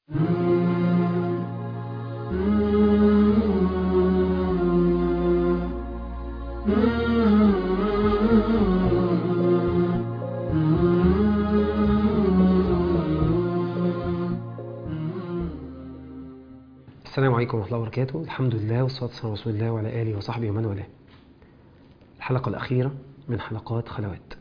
السلام عليكم ورحمة الله وبركاته الحمد لله والصلاة والسلام على رسول الله وعلى آله وصحبه ومن والاه الحلقة الأخيرة من حلقات خلوات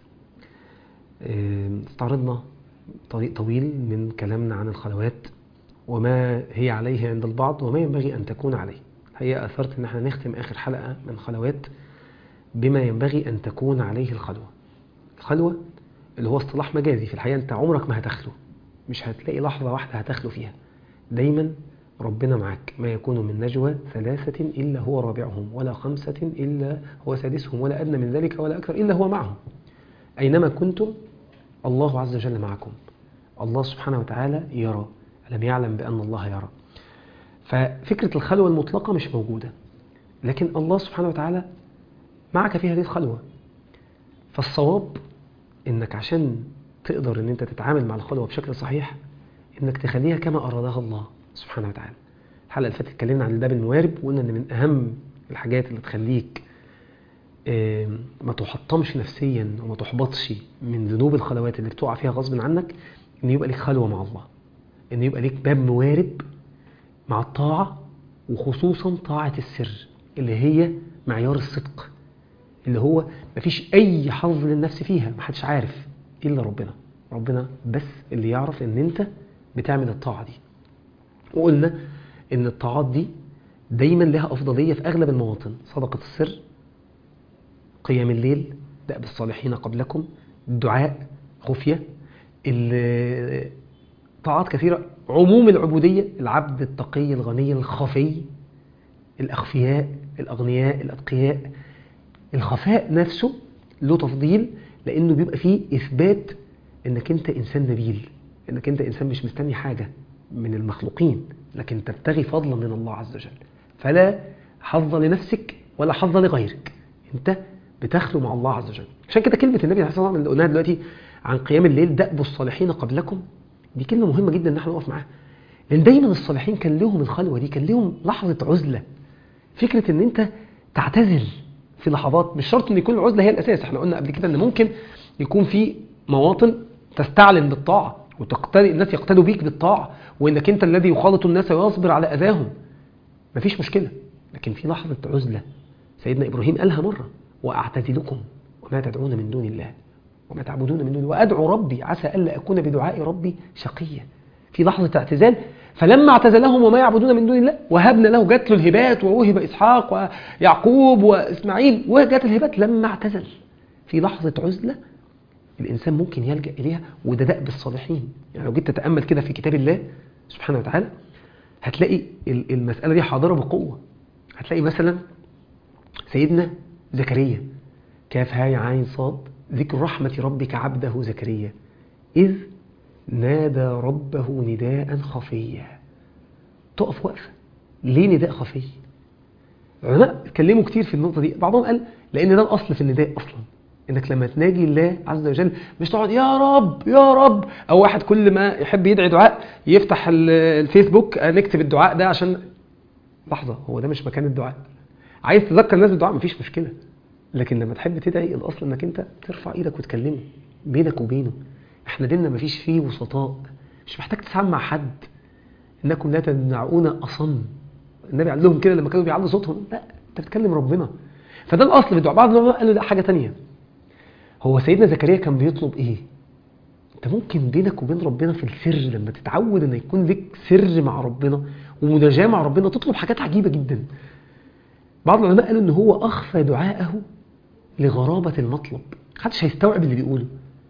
آم، استعرضنا طريق طويل من كلامنا عن الخلوات وما هي عليه عند البعض وما ينبغي أن تكون عليه هي أثرت أن احنا نختم آخر حلقة من خلوات بما ينبغي أن تكون عليه الخلوة الخلوة اللي هو اصطلاح مجازي في الحقيقة أنت عمرك ما هتخلو مش هتلاقي لحظة واحدة هتخلو فيها دايما ربنا معك ما يكون من نجوى ثلاثة إلا هو رابعهم ولا خمسة إلا هو سادسهم ولا أدنى من ذلك ولا أكثر إلا هو معهم أينما كنتم الله عز وجل معكم الله سبحانه وتعالى يرى ألم يعلم بأن الله يرى ففكرة الخلوة المطلقة مش موجودة لكن الله سبحانه وتعالى معك في هذه الخلوة فالصواب إنك عشان تقدر إن أنت تتعامل مع الخلوة بشكل صحيح إنك تخليها كما أرادها الله سبحانه وتعالى الحلقة اللي فاتت اتكلمنا عن الباب الموارب وقلنا إن من أهم الحاجات اللي تخليك آم، ما تحطمش نفسيا وما تحبطش من ذنوب الخلوات اللي بتقع فيها غصب عنك إن يبقى لك خلوة مع الله إن يبقى لك باب موارب مع الطاعة وخصوصا طاعة السر اللي هي معيار الصدق اللي هو مفيش أي حظ للنفس فيها محدش عارف إلا ربنا ربنا بس اللي يعرف إن أنت بتعمل الطاعة دي وقلنا إن الطاعات دي دايما لها أفضلية في أغلب المواطن صدقة السر قيام الليل دأب الصالحين قبلكم الدعاء خفية ال- طاعات كثيرة عموم العبودية العبد التقي الغني الخفي الأخفياء الأغنياء الأتقياء الخفاء نفسه له تفضيل لأنه بيبقى فيه إثبات إنك أنت إنسان نبيل إنك أنت إنسان مش مستني حاجة من المخلوقين لكن تبتغي فضلا من الله عز وجل فلا حظ لنفسك ولا حظ لغيرك أنت بتخلو مع الله عز وجل عشان كده كلمة النبي عليه الصلاة والسلام اللي قلناها دلوقتي عن قيام الليل دأب الصالحين قبلكم دي كلمة مهمة جدا إن احنا نقف معاها لأن دايما الصالحين كان لهم الخلوة دي كان لهم لحظة عزلة فكرة إن أنت تعتزل في لحظات مش شرط إن يكون العزلة هي الأساس احنا قلنا قبل كده إن ممكن يكون في مواطن تستعلن بالطاعة وتقتدي الناس يقتدوا بيك بالطاعة وإنك أنت الذي يخالط الناس ويصبر على أذاهم مفيش مشكلة لكن في لحظة عزلة سيدنا إبراهيم قالها مرة وأعتزلكم وما تدعون من دون الله وما تعبدون من دون وأدعو ربي عسى ألا أكون بدعاء ربي شقيا في لحظة اعتزال فلما اعتزلهم وما يعبدون من دون الله وهبنا له جات له الهبات ووهب إسحاق ويعقوب وإسماعيل وجات الهبات لما اعتزل في لحظة عزلة الإنسان ممكن يلجأ إليها وده دأب الصالحين يعني لو جيت تتأمل كده في كتاب الله سبحانه وتعالى هتلاقي ال- المسألة دي حاضرة بقوة هتلاقي مثلا سيدنا زكريا كاف هاي عين صاد ذكر رحمة ربك عبده زكريا إذ نادى ربه نداء خفيا تقف وقفة ليه نداء خفي العلماء اتكلموا كتير في النقطة دي بعضهم قال لأن ده الأصل في النداء أصلا إنك لما تناجي الله عز وجل مش تقعد يا رب يا رب أو واحد كل ما يحب يدعي دعاء يفتح ال- الفيسبوك آه، نكتب الدعاء ده عشان لحظة هو ده مش مكان الدعاء عايز تذكر الناس بالدعاء مفيش مشكلة لكن لما تحب تدعي الأصل إنك أنت ترفع إيدك وتكلمه بينك وبينه احنا ديننا مفيش فيه وسطاء مش محتاج تسمع حد إنكم لا تمنعون أصم النبي قال لهم كده لما كانوا بيعلوا صوتهم لا أنت بتكلم ربنا فده الأصل في الدعاء بعض العلماء قالوا لا حاجة تانية هو سيدنا زكريا كان بيطلب إيه انت ممكن بينك وبين ربنا في السر لما تتعود ان يكون لك سر مع ربنا ومناجاه مع ربنا تطلب حاجات عجيبه جدا بعض العلماء قالوا ان هو اخفى دعاءه لغرابه المطلب محدش هيستوعب اللي بيقوله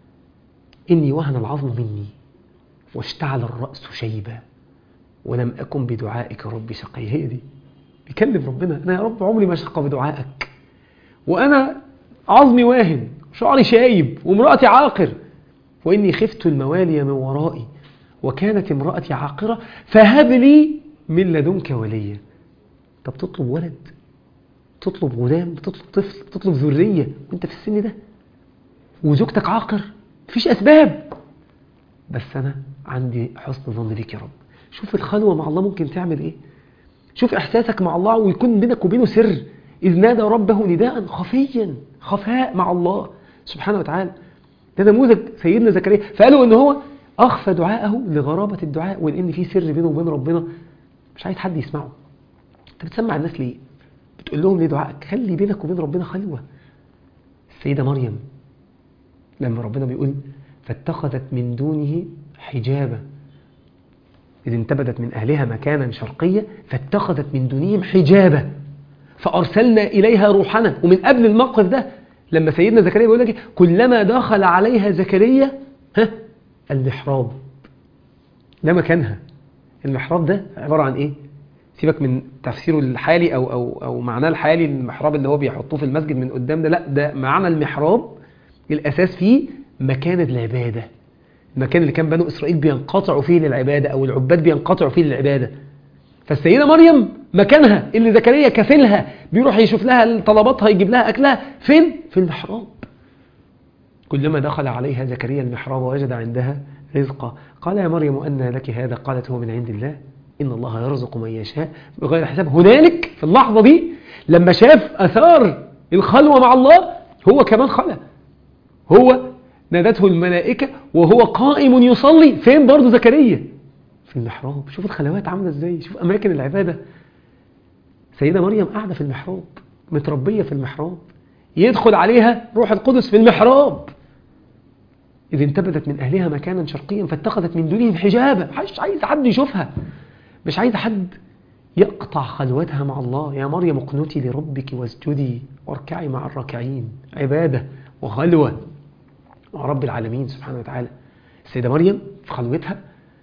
اني وهن العظم مني واشتعل الراس شيبا ولم اكن بدعائك ربي شقي هي دي بيكلم ربنا انا يا رب عمري ما شقى بدعائك وانا عظمي واهن شعري شايب وامرأتي عاقر وإني خفت الموالي من ورائي وكانت امرأتي عاقرة فهب لي من لدنك وليا طب تطلب ولد تطلب غلام تطلب طفل تطلب ذرية وانت في السن ده وزوجتك عاقر مفيش أسباب بس أنا عندي حسن ظن بيك يا رب شوف الخلوة مع الله ممكن تعمل ايه شوف احساسك مع الله ويكون بينك وبينه سر اذ نادى ربه نداء خفيا خفاء مع الله سبحانه وتعالى ده نموذج سيدنا زكريا فقالوا ان هو اخفى دعاءه لغرابة الدعاء ولان في سر بينه وبين ربنا مش عايز حد يسمعه انت بتسمع الناس ليه بتقول لهم ليه دعائك خلي بينك وبين ربنا خلوة السيدة مريم لما ربنا بيقول فاتخذت من دونه حجابا إذ انتبذت من أهلها مكانا شرقيا فاتخذت من دونهم حجابا فأرسلنا إليها روحنا ومن قبل الموقف ده لما سيدنا زكريا بيقول لك كلما دخل عليها زكريا ها المحراب ده مكانها المحراب ده عبارة عن إيه؟ سيبك من تفسيره الحالي أو, أو, أو معناه الحالي المحراب اللي هو بيحطوه في المسجد من قدام ده لا ده معنى المحراب الأساس فيه مكان العبادة المكان اللي كان بنو إسرائيل بينقطعوا فيه للعبادة أو العباد بينقطعوا فيه للعبادة فالسيدة مريم مكانها اللي زكريا كفلها بيروح يشوف لها طلباتها يجيب لها أكلها فين؟ في المحراب كلما دخل عليها زكريا المحراب وجد عندها رزقا قال يا مريم أن لك هذا قالت هو من عند الله إن الله يرزق من يشاء بغير حساب هنالك في اللحظة دي لما شاف أثار الخلوة مع الله هو كمان خلى هو نادته الملائكة وهو قائم يصلي فين برضه زكريا في المحراب شوف الخلوات عاملة ازاي شوف أماكن العبادة سيدة مريم قاعدة في المحراب متربية في المحراب يدخل عليها روح القدس في المحراب إذ انتبذت من أهلها مكانا شرقيا فاتخذت من دونهم حجابا مش عايز حد يشوفها مش عايز حد يقطع خلوتها مع الله يا مريم اقنتي لربك واسجدي واركعي مع الراكعين عبادة وخلوة مع رب العالمين سبحانه وتعالى السيدة مريم في خلوتها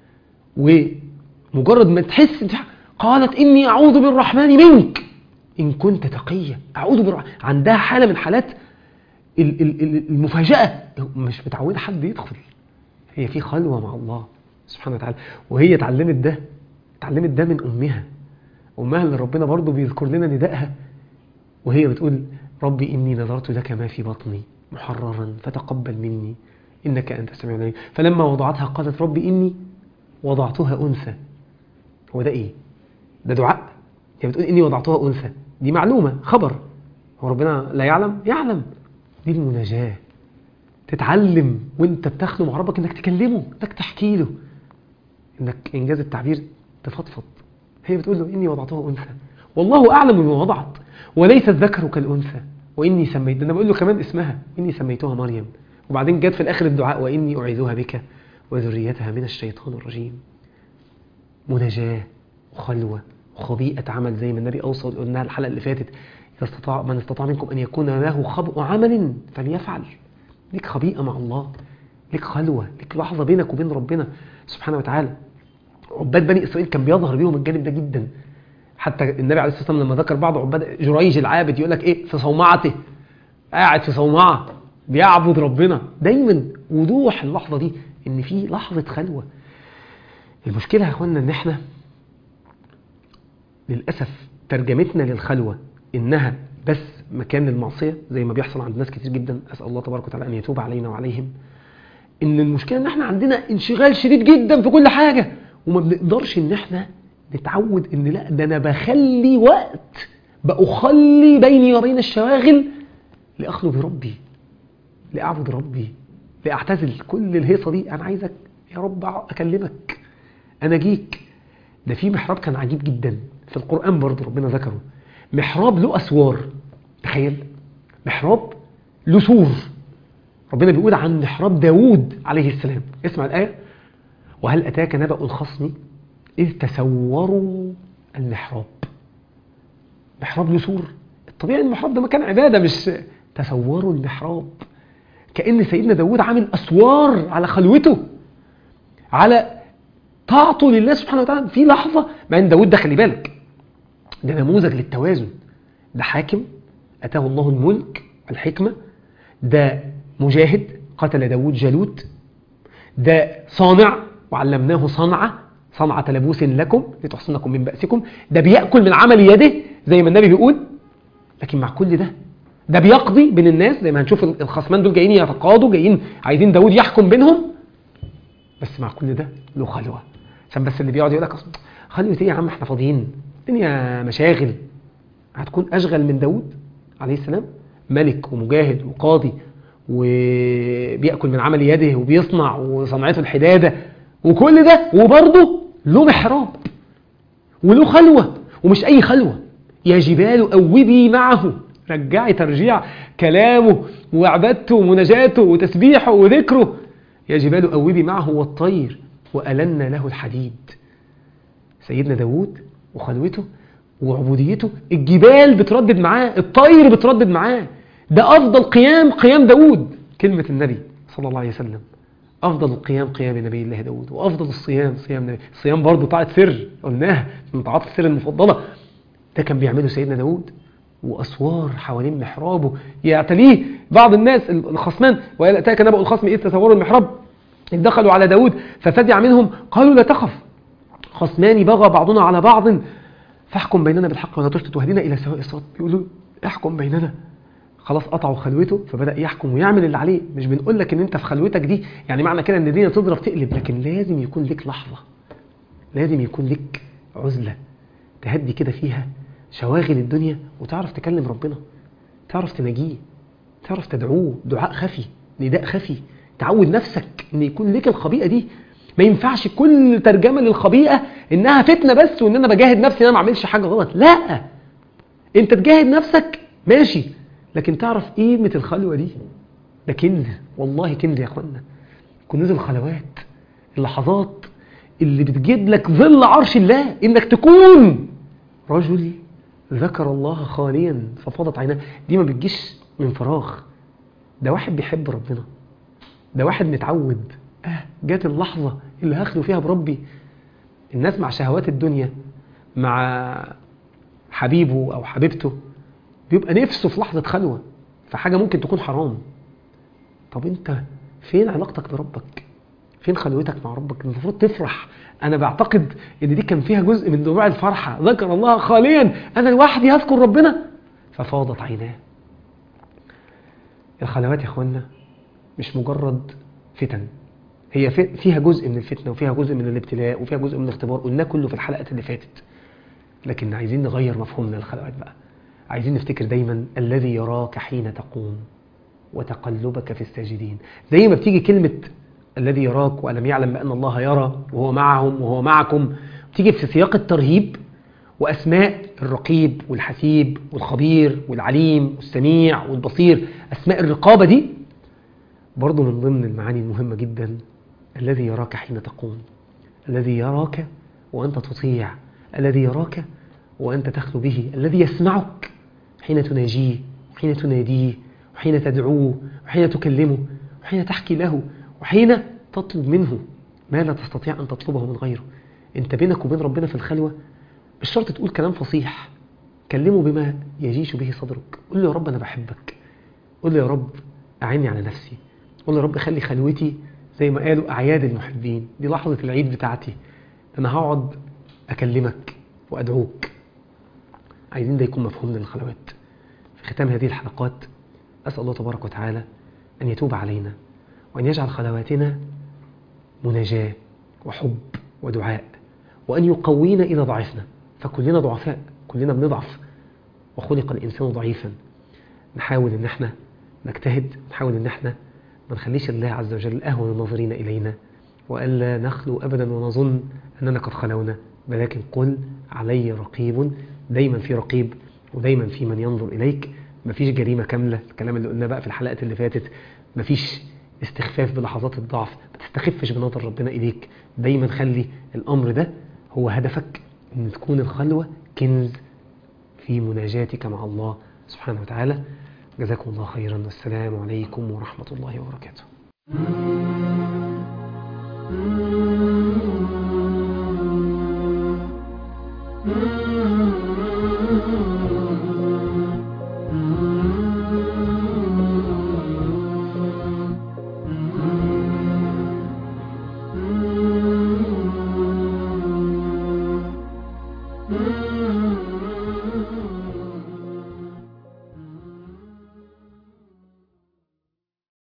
ومجرد ما تحس قالت إني أعوذ بالرحمن منك إن كنت تقيا أعوذ بالرحمن عندها حالة من حالات المفاجأة مش متعودة حد يدخل هي في خلوة مع الله سبحانه وتعالى وهي اتعلمت ده اتعلمت ده من أمها أمها اللي ربنا برضه بيذكر لنا ندائها وهي بتقول ربي إني نظرت لك ما في بطني محررا فتقبل مني إنك أنت السميع العليم فلما وضعتها قالت ربي إني وضعتها أنثى هو ده إيه؟ ده دعاء هي بتقول إني وضعتها أنثى دي معلومة خبر هو ربنا لا يعلم يعلم دي المناجاة تتعلم وانت بتخلو مع ربك انك تكلمه انك تحكي له انك انجاز التعبير تفضفض هي بتقول له اني وضعتها انثى والله اعلم بما وضعت وليس الذكر كالانثى واني سميت انا بقول له كمان اسمها اني سميتها مريم وبعدين جت في الاخر الدعاء واني اعيذها بك وذريتها من الشيطان الرجيم مناجاه وخلوه وخبيئه عمل زي ما النبي اوصى قلنا الحلقه اللي فاتت إذا استطاع من استطاع منكم أن يكون له خبء عمل فليفعل لك خبيئة مع الله لك خلوة لك لحظة بينك وبين ربنا سبحانه وتعالى عباد بني إسرائيل كان بيظهر بيهم الجانب ده جدا حتى النبي عليه الصلاة والسلام لما ذكر بعض عباد جريج العابد يقول لك إيه في صومعته قاعد في صومعة بيعبد ربنا دايما وضوح اللحظة دي إن في لحظة خلوة المشكلة يا أخوانا إن إحنا للأسف ترجمتنا للخلوة إنها بس مكان للمعصية زي ما بيحصل عند ناس كتير جدا أسأل الله تبارك وتعالى أن يتوب علينا وعليهم إن المشكلة إن إحنا عندنا انشغال شديد جدا في كل حاجة وما بنقدرش إن إحنا نتعود إن لا ده أنا بخلي وقت بأخلي بيني وبين الشواغل لأخلو بربي لأعبد ربي لأعتزل كل الهيصة دي أنا عايزك يا رب أكلمك أنا جيك ده في محراب كان عجيب جدا في القرآن برضه ربنا ذكره محراب له أسوار تخيل محراب له سور ربنا بيقول عن محراب داوود عليه السلام اسمع الآية وهل أتاك نبأ الخصم إذ تسوروا المحراب محراب له سور الطبيعي المحراب ده مكان عبادة مش تسوروا المحراب كأن سيدنا داوود عامل أسوار على خلوته على طاعته لله سبحانه وتعالى في لحظة مع ان داوود ده خلي بالك ده نموذج للتوازن ده حاكم أتاه الله الملك الحكمة ده مجاهد قتل داود جالوت ده صانع وعلمناه صنعة صنعة لبوس لكم لتحصنكم من بأسكم ده بيأكل من عمل يده زي ما النبي بيقول لكن مع كل ده ده بيقضي بين الناس زي ما هنشوف الخصمان دول جايين يتقاضوا جايين عايزين داود يحكم بينهم بس مع كل ده له خلوة عشان بس اللي بيقعد يقول لك أصل خلوة ايه يا عم احنا فاضيين الدنيا مشاغل هتكون اشغل من داود عليه السلام ملك ومجاهد وقاضي وبيأكل من عمل يده وبيصنع وصنعته الحدادة وكل ده وبرضه له محراب وله خلوة ومش أي خلوة يا جبال أوبي معه رجعي ترجيع كلامه وعبادته ومناجاته وتسبيحه وذكره يا جبال أوبي معه والطير وألنا له الحديد سيدنا داود وخلوته وعبوديته الجبال بتردد معاه الطير بتردد معاه ده أفضل قيام قيام داود كلمة النبي صلى الله عليه وسلم أفضل القيام قيام نبي الله داود وأفضل الصيام صيام نبي الصيام برضه طاعة سر قلناها من طاعات السر المفضلة ده كان بيعمله سيدنا داود وأسوار حوالين محرابه يعتليه بعض الناس الخصمان وإلى أتاك نبأ الخصم إذ تسوروا المحراب إذ دخلوا على داود ففزع منهم قالوا لا تخف خصمان بغى بعضنا على بعض فاحكم بيننا بالحق ولا تشتت وهدنا إلى سواء الصراط بيقولوا احكم بيننا خلاص قطعوا خلوته فبدأ يحكم ويعمل اللي عليه مش بنقول لك ان انت في خلوتك دي يعني معنى كده ان الدنيا تضرب تقلب لكن لازم يكون لك لحظة لازم يكون لك عزلة تهدي كده فيها شواغل الدنيا وتعرف تكلم ربنا تعرف تناجيه تعرف تدعوه دعاء خفي نداء خفي تعود نفسك ان يكون لك الخبيئة دي ما ينفعش كل ترجمة للخبيئة انها فتنة بس وان انا بجاهد نفسي ان انا ما اعملش حاجة غلط لا انت تجاهد نفسك ماشي لكن تعرف قيمة الخلوة دي ده كنز والله كنز يا اخوانا كنوز الخلوات اللحظات اللي بتجيب لك ظل عرش الله انك تكون رجل ذكر الله خاليا ففاضت عيناه دي ما بتجيش من فراغ ده واحد بيحب ربنا ده واحد متعود اه جات اللحظة اللي هاخده فيها بربي الناس مع شهوات الدنيا مع حبيبه او حبيبته بيبقى نفسه في لحظة خلوة في حاجة ممكن تكون حرام طب انت فين علاقتك بربك فين خلوتك مع ربك المفروض تفرح انا بعتقد ان دي كان فيها جزء من دموع الفرحة ذكر الله خاليا انا لوحدي هذكر ربنا ففاضت عيناه الخلوات يا اخوانا مش مجرد فتن هي فيها جزء من الفتنة وفيها جزء من الابتلاء وفيها جزء من الاختبار قلنا كله في الحلقات اللي فاتت لكن عايزين نغير مفهومنا للخلوات بقى عايزين نفتكر دايما الذي يراك حين تقوم وتقلبك في الساجدين زي ما بتيجي كلمة الذي يراك وألم يعلم بأن الله يرى وهو معهم وهو معكم بتيجي في سياق الترهيب وأسماء الرقيب والحسيب والخبير والعليم والسميع والبصير أسماء الرقابة دي برضو من ضمن المعاني المهمة جدا الذي يراك حين تقوم الذي يراك وأنت تطيع الذي يراك وأنت تخلو به الذي يسمعك حين تناجيه وحين تناديه وحين تدعوه وحين تكلمه وحين تحكي له وحين تطلب منه ما لا تستطيع أن تطلبه من غيره انت بينك وبين ربنا في الخلوة مش شرط تقول كلام فصيح كلمه بما يجيش به صدرك قل له يا رب أنا بحبك قل له يا رب أعني على نفسي قل له يا رب خلي خلوتي زي ما قالوا أعياد المحبين دي لحظة العيد بتاعتي أنا هقعد أكلمك وأدعوك عايزين ده يكون مفهومنا للخلوات في ختام هذه الحلقات أسأل الله تبارك وتعالى أن يتوب علينا وأن يجعل خلواتنا مناجاة وحب ودعاء وأن يقوينا إذا ضعفنا فكلنا ضعفاء كلنا بنضعف وخلق الإنسان ضعيفا نحاول أن احنا نجتهد نحاول أن احنا ما نخليش الله عز وجل أهون الناظرين إلينا وألا نخلو أبدا ونظن أننا قد خلونا ولكن قل علي رقيب دايما في رقيب ودايما في من ينظر إليك مفيش جريمة كاملة الكلام اللي قلناه بقى في الحلقات اللي فاتت مفيش استخفاف بلحظات الضعف ما تستخفش بنظر ربنا إليك دايما خلي الأمر ده هو هدفك أن تكون الخلوة كنز في مناجاتك مع الله سبحانه وتعالى جزاكم الله خيرا والسلام عليكم ورحمة الله وبركاته